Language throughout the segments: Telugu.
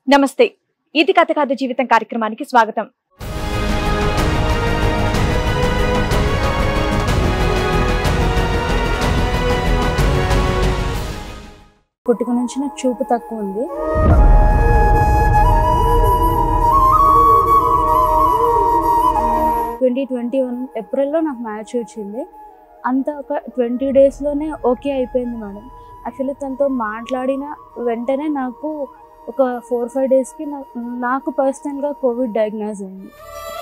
నమస్తే ఇది కథ కాదు జీవితం కార్యక్రమానికి స్వాగతం పుట్టుక నుంచి నాకు చూపు తక్కువ ఉంది ట్వంటీ ట్వంటీ వన్ ఏప్రిల్లో నాకు మ్యాచ్ వచ్చింది అంతా ఒక ట్వంటీ డేస్లోనే ఓకే అయిపోయింది మేడం యాక్చువల్లీ తనతో మాట్లాడిన వెంటనే నాకు ఒక ఫోర్ ఫైవ్ డేస్కి నాకు పర్సనల్గా కోవిడ్ డయాగ్నోజ్ అయింది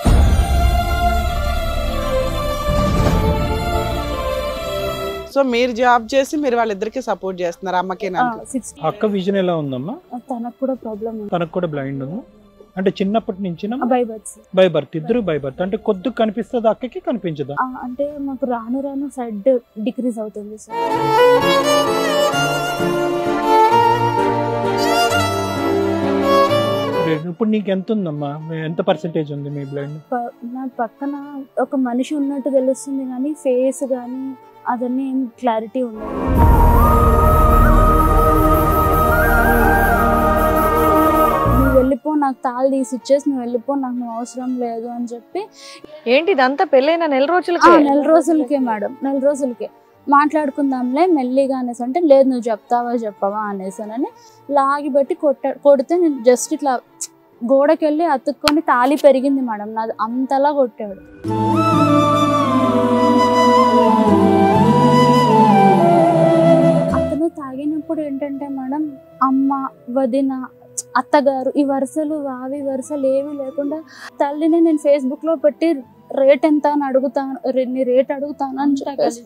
సో మీరు జాబ్ చేసి మీరు వాళ్ళిద్దరికి సపోర్ట్ చేస్తున్నారు అమ్మకి నాకు సిక్స్ అక్క విజన్ ఎలా ఉందమ్మా తనకు కూడా ప్రాబ్లం ఉంది తనకు కూడా బ్లైండ్ ఉంది అంటే చిన్నప్పటి నుంచి బై బర్త్స్ బై బర్త్ ఇద్దరు బై బర్త్ అంటే కొద్ది కనిపిస్తుంది అక్కకి కనిపించదా ఆ, అంటే మాకు రాను రాను సైడ్ డిక్రీజ్ అవుతుంది సార్ ఇప్పుడు నీకు ఎంత ఉందమ్మా మీ- ఎంత పర్సెంటేజ్ ఉంది మీ బ్లైండ్ ప- నా పక్కన ఒక మనిషి ఉన్నట్టు తెలుస్తుంది కానీ ఫేస్ కానీ అదన్నీ ఏం క్లారిటీ ఉండదు నువ్వు వెళ్ళిపో నాకు తాళి తీసి ఇచ్చేసి నువ్వు వెళ్ళిపో నాకు నువ్వు అవసరం లేదు అని చెప్పి ఏంటి ఇదంతా పెళ్ళైన నెల ఆ, రోజులకి నెల రోజులకే మేడం నెల రోజులకే మాట్లాడుకుందాంలే మెల్లిగా అనేసి అంటే లేదు నువ్వు చెప్తావా చెప్పవా అనేసానని లాగి పెట్టి కొట్ట కొడితే నేను జస్ట్ ఇట్లా గోడకి వెళ్ళి అతుక్కొని తాళి పెరిగింది మేడం నాది అంతలా కొట్టాడు అతను తాగినప్పుడు ఏంటంటే మేడం అమ్మ వదిన అత్తగారు ఈ వరుసలు వావి వరుసలు ఏమీ లేకుండా తల్లిని నేను ఫేస్బుక్ లో పెట్టి రేట్ ఎంత అని అడుగుతాను రే- నీ రేట్ అడుగుతాను అని చెప్పేసి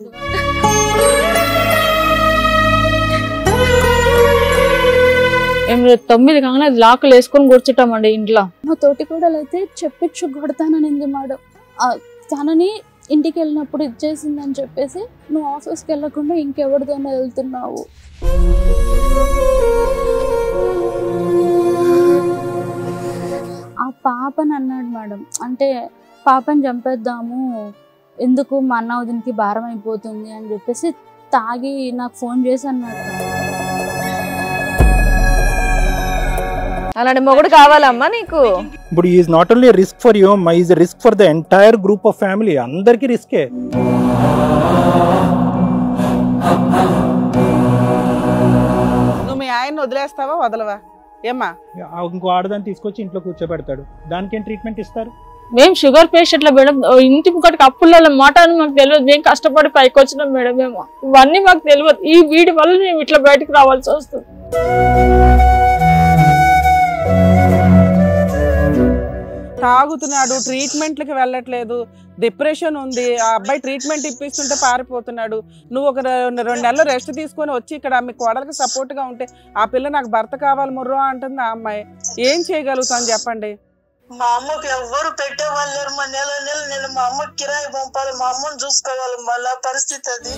ఏం లేదు తొమ్మిది కాగానే లాకులు వేసుకొని కూర్చుంటామండి ఇంట్లో మా తోటి కూడా అయితే చెప్పించు కొడతాననింది మేడం ఆ, తనని ఇంటికి వెళ్ళినప్పుడు ఇచ్చేసిందని చెప్పేసి నువ్వు ఆఫీస్కి వెళ్ళకుండా ఇంకెవరితోనో వెళ్తున్నావు ఆ పాపని అన్నాడు మేడం అంటే పాపని చంపేద్దాము ఎందుకు మా అన్న వదినికి భారం అయిపోతుంది అని చెప్పేసి తాగి నాకు ఫోన్ చేసి అన్నాడు అలాంటి మొగుడు కావాలమ్మా నీకు ఇప్పుడు is not only risk for you my is risk for the entire group of family అందరికీ రిస్కే నువ్వు మీ ఆయన్ని వదిలేస్తావా వదలవా ఏమ్మా ఇంకో ఆడదాన్ని తీసుకొచ్చి ఇంట్లో కూర్చోబెడతాడు దానికి ఏం ట్రీట్మెంట్ ఇస్తారు మేము షుగర్ పేషెంట్ల మేడం ఓ ఇంటి ముక్కటికి అప్పుల మాట అని మాకు తెలియదు మేము కష్టపడి పైకి వచ్చినాం మేడం మేము ఇవన్నీ మాకు తెలియదు ఈ వీడి వల్ల మేము ఇట్లా బయటకు రావాల్సి వస్తుంది తాగుతున్నాడు ట్రీట్మెంట్లకి వెళ్ళట్లేదు డిప్రెషన్ ఉంది ఆ అబ్బాయి ట్రీట్మెంట్ ఇప్పిస్తుంటే పారిపోతున్నాడు నువ్వు ఒక రె- రెండు నెలలు రెస్ట్ తీసుకొని వచ్చి ఇక్కడ మీ కోడలికి support గా ఉంటే ఆ పిల్ల నాకు భర్త కావాలి ముర్రో అంటుంది ఆ అమ్మాయి ఏం చేయగలుగుతాను చెప్పండి మా అమ్మకి ఎవ్వరు పెట్టే వాళ్ళు లేరు మా నెల నెల నేను మా అమ్మకి కిరాయి పంపాలి మా అమ్మని చూసుకోవాలి మళ్ళా పరిస్థితి అది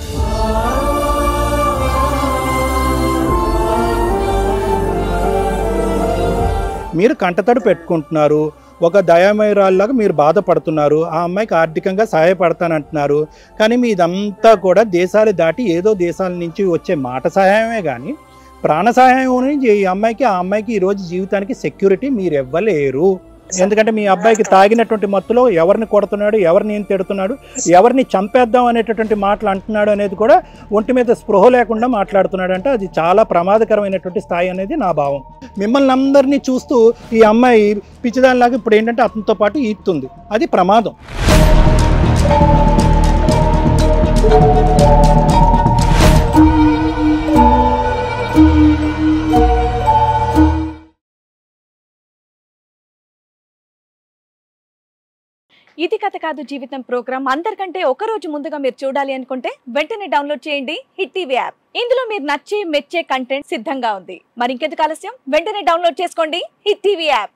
మీరు కంటతడి పెట్టుకుంటున్నారు ఒక దయామయురాల్లాగా మీరు బాధపడుతున్నారు ఆ అమ్మాయికి ఆర్థికంగా సహాయపడతానంటున్నారు కానీ మీ ఇదంతా కూడా దేశాలు దాటి ఏదో దేశాల నుంచి వచ్చే మాట సహాయమే కానీ ప్రాణ సహాయం నుంచి ఈ అమ్మాయికి ఆ అమ్మాయికి ఈరోజు జీవితానికి సెక్యూరిటీ మీరు ఇవ్వలేరు ఎందుకంటే మీ అబ్బాయికి తాగినటువంటి మత్తులో ఎవరిని కొడుతున్నాడు ఎవరిని ఏం తిడుతున్నాడు ఎవరిని చంపేద్దాం అనేటటువంటి మాటలు అంటున్నాడు అనేది కూడా ఒంటి మీద స్పృహ లేకుండా మాట్లాడుతున్నాడు అంటే అది చాలా ప్రమాదకరమైనటువంటి స్థాయి అనేది నా భావం మిమ్మల్ని అందరినీ చూస్తూ ఈ అమ్మాయి పిచ్చిదానిలాగా ఇప్పుడు ఏంటంటే అతనితో పాటు ఈత్తుంది అది ప్రమాదం ఇది కథ కాదు జీవితం ప్రోగ్రామ్ అందరికంటే ఒక రోజు ముందుగా మీరు చూడాలి అనుకుంటే వెంటనే డౌన్లోడ్ చేయండి హిట్ టీవీ యాప్ ఇందులో మీరు నచ్చే మెచ్చే కంటెంట్ సిద్ధంగా ఉంది మరి ఇంకెందుకు ఆలస్యం వెంటనే డౌన్లోడ్ చేసుకోండి హిట్ టీవీ యాప్